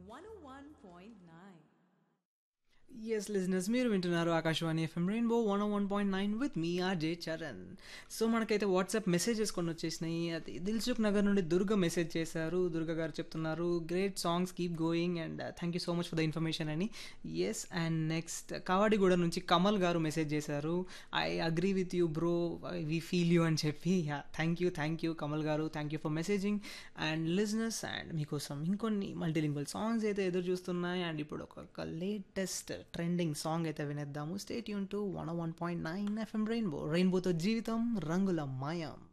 101.9. Yes listeners మీరు వింటున్నారు Akashvani FM rainbow one one point nine with me RJ Charan so మనకైతే WhatsApp messages కొన్ని వచ్చేసినాయి అది దిల్సుఖ్ నగర్ నుండి దుర్గ మెసేజ్ చేశారు దుర్గ గారు చెప్తున్నారు great songs keep going and thank you so much for the information అని ఎస్ అండ్ నెక్స్ట్ కవాడిగూడ నుంచి కమల్ గారు మెసేజ్ చేశారు I agree with you bro we feel you అని చెప్పి thank you thank you Kamal garu thank you for messaging and listeners and మీకోసం ఇంకొన్ని multilingual songs అయితే ఎదురు చూస్తున్నాయి అండ్ ఇప్పుడు ఒక లేటెస్ట్ ట్రెండింగ్ సాంగ్ అయితే వినేద్దాము స్టేట్ యూన్ to one one point nine FM Rainbow రెయిన్బోతో జీవితం రంగుల మాయం